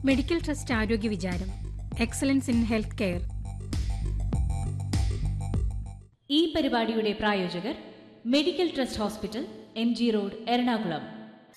medical trust ആരോഗ്യ വിചാരം excellence in health care ഈ പരിപാടിയുടെ പ്രായോജകർ medical trust hospital M G road Ernakulam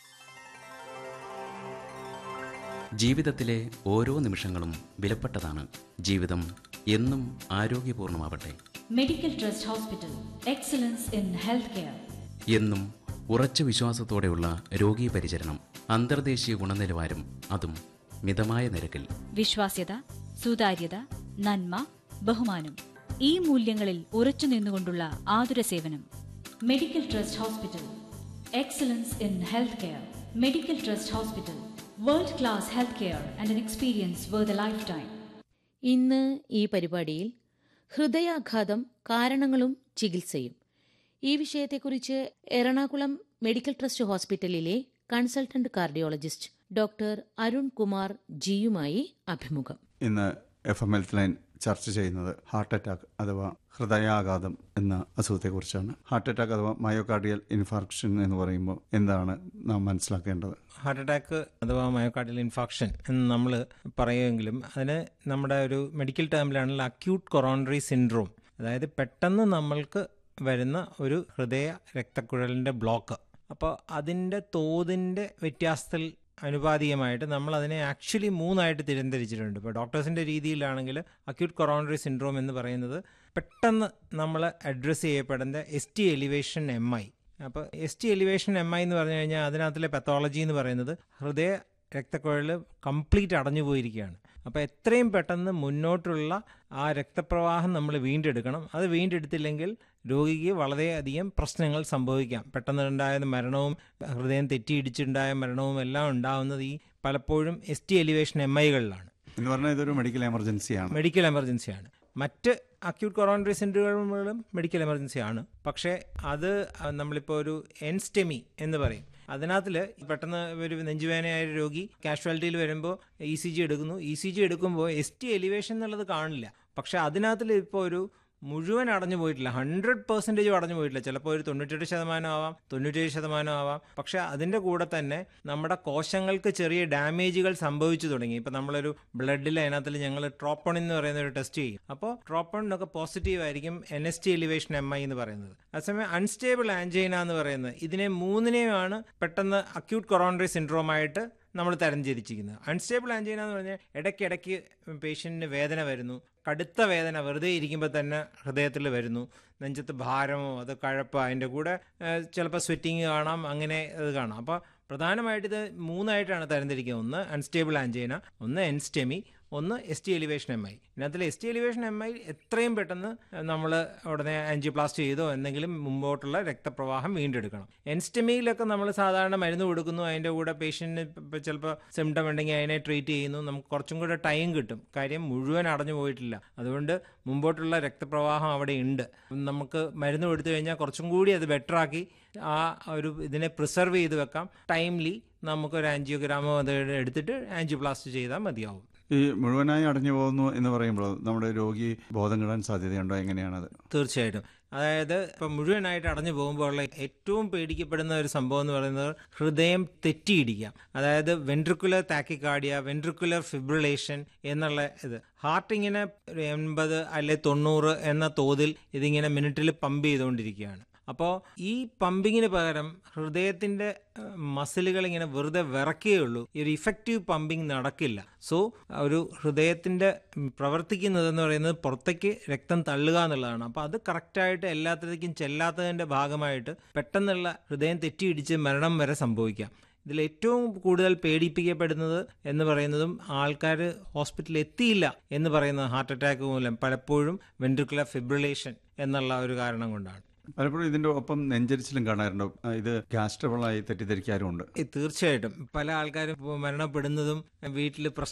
ജീവിതത്തിലെ ഓരോ നിമിഷങ്ങളും വിലപ്പെട്ടതാണ് ജീവിതം എന്നും ആരോഗ്യപൂർണമാവട്ടെ medical trust hospital excellence in health care എന്നും ഉറച്ച വിശ്വാസത്തോടെയുള്ള രോഗീ പരിചരണം അന്തർദേശീയ ഗുണനിലവാരം അതും മിതമായ നിരക്കിൽ വിശ്വാസ്യത സുതാര്യത നന്മ ബഹുമാനം ഈ മൂല്യങ്ങളിൽ ഉറച്ചു നിന്നുകൊണ്ടുള്ള ആതുര സേവനം medical trust hospital excellence in health care medical trust hospital world class health care and an experience where the life time ഇന്ന് ഈ പരിപാടിയിൽ ഹൃദയാഘാതം കാരണങ്ങളും ചികിത്സയും ഈ വിഷയത്തെക്കുറിച്ച് എറണാകുളം മെഡിക്കൽ ട്രസ്റ്റ് ഹോസ്പിറ്റലിലെ consultant cardiologist doctor Arun Kumar ജിയുമായി അഭിമുഖം ഇന്ന് എഫ് എം ഹെൽത്ത് ലൈൻ ചർച്ച ചെയ്യുന്നത് ഹാർട്ട് അറ്റാക്ക് അഥവാ ഹൃദയാഘാതം എന്ന അസുഖത്തെക്കുറിച്ചാണ് ഹാർട്ട് അറ്റാക്ക് അഥവാ മയോകാർഡിയൽ ഇൻഫാർക്ഷൻ എന്ന് പറയുമ്പോൾ എന്താണ് നാം മനസ്സിലാക്കേണ്ടത് ഹാർട്ട് അറ്റാക്ക് അഥവാ മയോകാർഡിയൽ ഇൻഫാക്ഷൻ എന്ന് നമ്മൾ പറയുമെങ്കിലും അതിന് നമ്മുടെ ഒരു മെഡിക്കൽ ടേമിലാണെങ്കിൽ അക്യൂട്ട് കൊറോണറി സിൻഡ്രോം അതായത് പെട്ടെന്ന് നമ്മൾക്ക് വരുന്ന ഒരു ഹൃദയ രക്തക്കുഴലിൻ്റെ ബ്ലോക്ക് അപ്പോൾ അതിൻ്റെ തോതിൻ്റെ വ്യത്യാസത്തിൽ അനുപാതികമായിട്ട് നമ്മൾ അതിനെ ആക്ച്വലി മൂന്നായിട്ട് തിരംതിരിച്ചിട്ടുണ്ട് ഇപ്പോൾ ഡോക്ടേഴ്സിൻ്റെ രീതിയിലാണെങ്കിൽ അക്യൂട്ട് കൊറോണറി സിൻഡ്രോം എന്ന് പറയുന്നത് പെട്ടെന്ന് നമ്മൾ അഡ്രസ്സ് ചെയ്യപ്പെടുന്ന S T elevation M I അപ്പോൾ S T elevation M I എന്ന് പറഞ്ഞു കഴിഞ്ഞാൽ അതിനകത്തിലെ പെത്തോളജി എന്ന് പറയുന്നത് ഹൃദയ രക്തക്കുഴൽ കംപ്ലീറ്റ് അടഞ്ഞു പോയിരിക്കുകയാണ് അപ്പോൾ എത്രയും പെട്ടെന്ന് മുന്നോട്ടുള്ള ആ രക്തപ്രവാഹം നമ്മൾ വീണ്ടെടുക്കണം അത് വീണ്ടെടുത്തില്ലെങ്കിൽ രോഗിക്ക് വളരെയധികം പ്രശ്നങ്ങൾ സംഭവിക്കാം പെട്ടെന്ന് ഉണ്ടായ മരണവും ഹൃദയം തെറ്റിയിടിച്ചുണ്ടായ മരണവും എല്ലാം ഉണ്ടാവുന്നത് ഈ പലപ്പോഴും എസ് ടി എലിവേഷൻ എം ഐകളിലാണ് എന്ന് പറഞ്ഞാൽ ഇതൊരു മെഡിക്കൽ എമർജൻസിയാണ് മെഡിക്കൽ എമർജൻസിയാണ് മറ്റ് അക്യൂട്ട് കൊറോണറി സിൻഡ്രോമുകളും മെഡിക്കൽ എമർജൻസി ആണ് പക്ഷേ അത് നമ്മളിപ്പോൾ ഒരു എൻസ്റ്റെമി എന്ന് പറയും അതിനകത്തിൽ പെട്ടെന്ന് ഒരു നെഞ്ചുവേനയായ ഒരു രോഗി കാഷ്വാലിറ്റിയിൽ വരുമ്പോൾ ഇ സി ജി എടുക്കുന്നു ഇ സി ജി എടുക്കുമ്പോൾ എസ് ടി എലിവേഷൻ എന്നുള്ളത് കാണില്ല പക്ഷേ അതിനകത്തിൽ ഇപ്പോൾ ഒരു മുഴുവൻ അടഞ്ഞു പോയിട്ടില്ല ഹൺഡ്രഡ് പെർസെൻറ്റേജും അടഞ്ഞു പോയിട്ടില്ല ചിലപ്പോൾ ഒരു തൊണ്ണൂറ്റെട്ട് ശതമാനം ആവാം തൊണ്ണൂറ്റേഴ് ശതമാനം ആവാം പക്ഷേ അതിൻ്റെ കൂടെ തന്നെ നമ്മുടെ കോശങ്ങൾക്ക് ചെറിയ ഡാമേജുകൾ സംഭവിച്ചു തുടങ്ങി ഇപ്പം നമ്മളൊരു ബ്ലഡിൽ അതിനകത്തിൽ ഞങ്ങൾ ട്രോപ്പൺ എന്ന് പറയുന്ന ഒരു ടെസ്റ്റ് ചെയ്യും അപ്പോൾ ട്രോപ്പണിനൊക്കെ പോസിറ്റീവ് ആയിരിക്കും N S T elevation M I എന്ന് പറയുന്നത് അതേസമയം അൺസ്റ്റേബിൾ ആൻജൈന എന്ന് പറയുന്നത് ഇതിനെ മൂന്നിനെയുമാണ് പെട്ടെന്ന് അക്യൂട്ട് കൊറോണറി സിൻഡ്രോമായിട്ട് നമ്മൾ തരംതിരിച്ചിരിക്കുന്നത് അൺസ്റ്റേബിൾ ആൻജൈന എന്ന് പറഞ്ഞാൽ ഇടയ്ക്കിടയ്ക്ക് പേഷ്യൻറ്റിന് വേദന വരുന്നു കടുത്ത വേദന വെറുതെ ഇരിക്കുമ്പോൾ തന്നെ ഹൃദയത്തിൽ വരുന്നു നെഞ്ചത്ത് ഭാരമോ അത് കഴപ്പോ അതിൻ്റെ കൂടെ ചിലപ്പോൾ സ്വെറ്റിങ് കാണാം അങ്ങനെ അത് കാണാം അപ്പോൾ പ്രധാനമായിട്ട് ഇത് മൂന്നായിട്ടാണ് തരംതിരിക്കുന്നത് ഒന്ന് അൺസ്റ്റേബിൾ ആൻജൈന ഒന്ന് എൻസ്റ്റെമി ഒന്ന് S T elevation M I ഇതിനകത്തിൽ S T elevation M I എത്രയും പെട്ടെന്ന് നമ്മൾ ഉടനെ ആൻജിയോപ്ലാസ്റ്റ് ചെയ്തോ എന്തെങ്കിലും മുമ്പോട്ടുള്ള രക്തപ്രവാഹം വീണ്ടെടുക്കണം എൻസ്റ്റമിയിലൊക്കെ നമ്മൾ സാധാരണ മരുന്ന് കൊടുക്കുന്നു അതിൻ്റെ കൂടെ പേഷ്യൻറ്റിന് ഇപ്പോൾ ചിലപ്പോൾ സിംറ്റം ഉണ്ടെങ്കിൽ അതിനെ ട്രീറ്റ് ചെയ്യുന്നു നമുക്ക് കുറച്ചും കൂടെ ടൈം കിട്ടും കാര്യം മുഴുവൻ അടഞ്ഞു പോയിട്ടില്ല അതുകൊണ്ട് മുമ്പോട്ടുള്ള രക്തപ്രവാഹം അവിടെ ഉണ്ട് നമുക്ക് മരുന്ന് കൊടുത്തു കഴിഞ്ഞാൽ കുറച്ചും കൂടി അത് ബെറ്ററാക്കി ആ ഒരു ഇതിനെ പ്രിസർവ് ചെയ്ത് വെക്കാം ടൈംലി നമുക്കൊരു ആൻജിയോഗ്രാമോ അത് എടുത്തിട്ട് ആൻജിയോപ്ലാസ്റ്റ് ചെയ്താൽ മതിയാവും ഈ മുഴുവനായി അടഞ്ഞു പോകുന്നു എന്ന് പറയുമ്പോൾ നമ്മുടെ രോഗി ബോധം കെടാൻ സാധ്യതയുണ്ടോ എങ്ങനെയാണത് തീർച്ചയായിട്ടും അതായത് ഇപ്പം മുഴുവനായിട്ട് അടഞ്ഞു പോകുമ്പോൾ ഉള്ള ഏറ്റവും പേടിക്കപ്പെടുന്ന ഒരു സംഭവം എന്ന് പറയുന്നത് ഹൃദയം തെറ്റിയിടിക്കാം അതായത് വെൻട്രിക്കുലർ താക്കിക്കാർഡിയ വെൻട്രിക്കുലർ ഫിബ്രിലേഷൻ എന്നുള്ള ഇത് ഹാർട്ട് ഇങ്ങനെ ഒരു എൺപത് അല്ലെ തൊണ്ണൂറ് എന്ന തോതിൽ ഇതിങ്ങനെ മിനിറ്റിൽ പമ്പ് ചെയ്തുകൊണ്ടിരിക്കുകയാണ് അപ്പോൾ ഈ പമ്പിങ്ങിന് പകരം ഹൃദയത്തിൻ്റെ മസിലുകൾ ഇങ്ങനെ വെറുതെ വിറക്കുകയുള്ളൂ ഈ ഒരു ഇഫക്റ്റീവ് പമ്പിങ് നടക്കില്ല സോ ഒരു ഹൃദയത്തിൻ്റെ പ്രവർത്തിക്കുന്നതെന്ന് പറയുന്നത് പുറത്തേക്ക് രക്തം തള്ളുക എന്നുള്ളതാണ് അപ്പോൾ അത് കറക്റ്റായിട്ട് എല്ലാത്തിലേക്കും ചെല്ലാത്തതിൻ്റെ ഭാഗമായിട്ട് പെട്ടെന്നുള്ള ഹൃദയം തെറ്റിയിടിച്ച് മരണം വരെ സംഭവിക്കാം ഇതിൽ ഏറ്റവും കൂടുതൽ പേടിപ്പിക്കപ്പെടുന്നത് എന്ന് പറയുന്നതും ആൾക്കാർ ഹോസ്പിറ്റലിൽ എത്തിയില്ല എന്ന് പറയുന്നത് ഹാർട്ട് അറ്റാക്ക് മൂലം പലപ്പോഴും വെൻട്രിക്കുലർ ഫിബ്രിലേഷൻ എന്നുള്ള ഒരു കാരണം കൊണ്ടാണ് പലപ്പോഴും ഇതിന്റെ ഒപ്പം നെഞ്ചരിച്ചിലും കാണാറുണ്ടോ ഇത് ഗ്യാസ് ട്രബിളായി തെറ്റിദ്ധരിക്കാറുമുണ്ട് തീർച്ചയായിട്ടും പല ആൾക്കാരും മരണപ്പെടുന്നതും വീട്ടിൽ